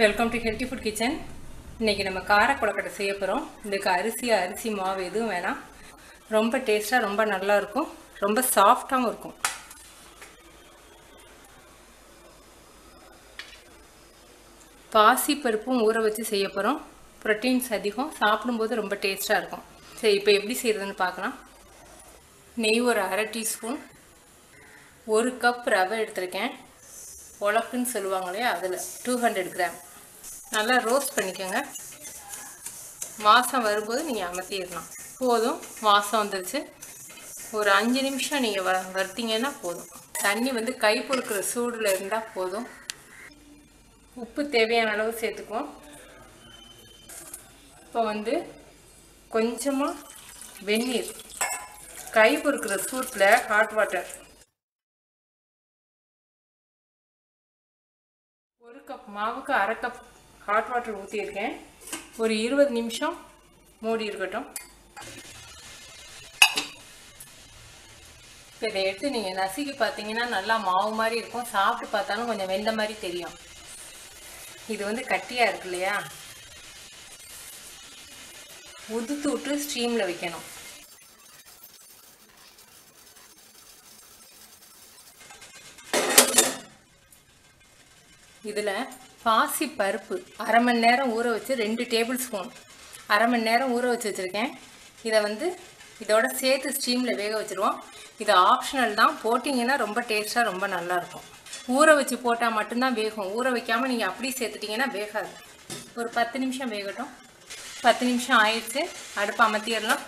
welcome to healthy food kitchen இன்றைக்கி நம்ம கார கொழக்கட்டை செய்ய போகிறோம் இதுக்கு அரிசி அரிசி மாவு எதுவும் வேணாம் ரொம்ப டேஸ்ட்டாக ரொம்ப நல்லா இருக்கும் ரொம்ப சாஃப்டாகவும் இருக்கும் பாசி பருப்பும் ஊற வச்சு செய்ய போகிறோம் ப்ரோட்டீன்ஸ் அதிகம் சாப்பிடும்போது ரொம்ப டேஸ்ட்டாக இருக்கும் சரி இப்போ எப்படி செய்கிறதுன்னு பார்க்கலாம் நெய் ஒரு அரை டீஸ்பூன் ஒரு கப் ரவை எடுத்திருக்கேன் உலக்குன்னு சொல்லுவாங்க இல்லையா அதில் டூ ஹண்ட்ரட் கிராம் நல்லா ரோஸ்ட் பண்ணிக்கோங்க வாசம் வரும்போது நீங்கள் அமர்த்திடலாம் போதும் வாசம் வந்துருச்சு ஒரு அஞ்சு நிமிஷம் நீங்கள் வ வறுத்தீங்கன்னா போதும் தண்ணி வந்து கை பொறுக்கிற சூடில் இருந்தால் போதும் உப்பு தேவையான அளவு சேர்த்துக்குவோம் இப்போ வந்து கொஞ்சமாக வெந்நீர் கை பொறுக்கிற சூட்டில் ஹாட் வாட்டர் ஒரு கப் மாவுக்கு அரை கப் ஹாட் வாட்டர் ஊற்றியிருக்கேன் ஒரு இருபது நிமிஷம் மூடி இருக்கட்டும் இப்போ இதை எடுத்து நீங்கள் நசுக்கி பார்த்தீங்கன்னா நல்லா மாவு மாதிரி இருக்கும் சாப்பிட்டு பார்த்தாலும் கொஞ்சம் வெந்த மாதிரி தெரியும் இது வந்து கட்டியாக இருக்கு இல்லையா உதுத்து விட்டு ஸ்டீமில் வைக்கணும் இதில் பாசி பருப்பு அரை மணி நேரம் ஊற வச்சு ரெண்டு டேபிள் ஸ்பூன் அரை மணி நேரம் ஊற வச்சு வச்சுருக்கேன் இதை வந்து இதோட சேர்த்து ஸ்டீமில் வேக வச்சுருவோம் இது ஆப்ஷனல் தான் போட்டிங்கன்னா ரொம்ப டேஸ்ட்டாக ரொம்ப நல்லாயிருக்கும் ஊற வச்சு போட்டால் மட்டும்தான் வேகும் ஊற வைக்காமல் நீங்கள் அப்படியே சேர்த்துட்டிங்கன்னா வேகாது ஒரு பத்து நிமிஷம் வேகட்டும் பத்து நிமிஷம் ஆயிடுச்சு அடுப்பு அமர்த்திடலாம்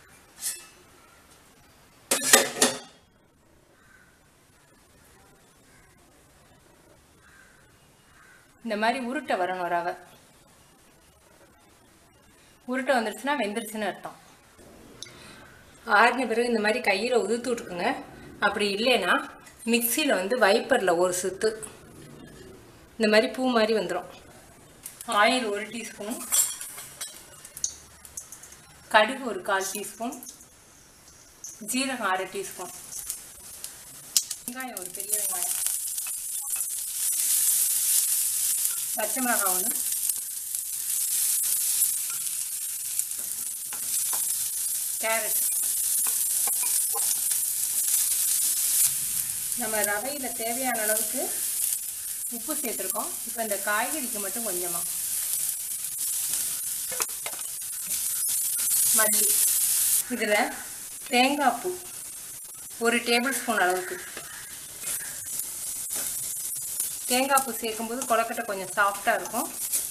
இந்த மாதிரி உருட்டை வரணும் ரவை உருட்டை வந்துருச்சுன்னா வெந்துருச்சுன்னு அர்த்தம் ஆறின பிறகு இந்த மாதிரி கையில் உதுத்து விட்டுக்குங்க அப்படி இல்லைன்னா மிக்சியில் வந்து வைப்பரில் ஒரு சுத்து இந்த மாதிரி பூ மாதிரி வந்துடும் ஆயில் ஒரு டீஸ்பூன் கடுகு ஒரு கால் டீஸ்பூன் ஜீரகம் அரை டீஸ்பூன் வெங்காயம் ஒரு பெரிய வெங்காயம் பச்சை மிளகாய் ஒன்று கேரட் நம்ம ரவையில் தேவையான அளவுக்கு உப்பு சேர்த்துருக்கோம் இப்போ இந்த காய்கறிக்கு மட்டும் கொஞ்சமாக மல்லி இதில் தேங்காய் பூ ஒரு டேபிள் ஸ்பூன் அளவுக்கு தேங்காய் பூ சேர்க்கும்போது கொழக்கட்டை கொஞ்சம் சாஃப்டாக இருக்கும்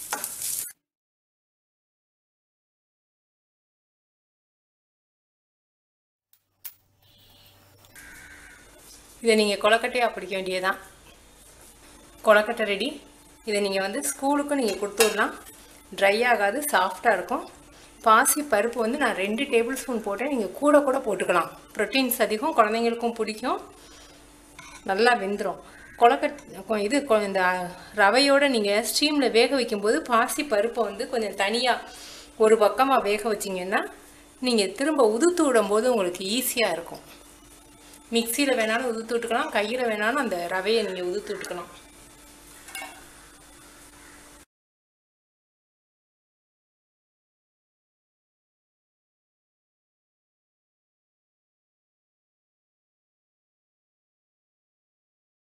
இதை நீங்கள் கொழக்கட்டையாக பிடிக்க வேண்டியதான் கொழக்கட்டை ரெடி இதை நீங்கள் வந்து ஸ்கூலுக்கும் நீங்கள் கொடுத்து விடலாம் ட்ரை ஆகாது சாஃப்டாக இருக்கும் பாசி பருப்பு வந்து நான் ரெண்டு டேபிள் ஸ்பூன் போட்டேன் நீங்கள் கூட கூட போட்டுக்கலாம் ப்ரோட்டீன்ஸ் அதிகம் குழந்தைங்களுக்கும் பிடிக்கும் நல்லா வெந்துடும் கொழக்கட் இது கொ- இந்த ரவையோடு நீங்கள் ஸ்டீமில் வேக வைக்கும்போது பாசி பருப்பை வந்து கொஞ்சம் தனியாக ஒரு பக்கமாக வேக வச்சிங்கன்னா நீங்கள் திரும்ப உதுத்து விடும்போது உங்களுக்கு ஈஸியாக இருக்கும் மிக்சியில் வேணாலும் உதுத்து விட்டுக்கலாம் கையில் வேணாலும் அந்த ரவையை நீங்கள் உதுத்து விட்டுக்கலாம்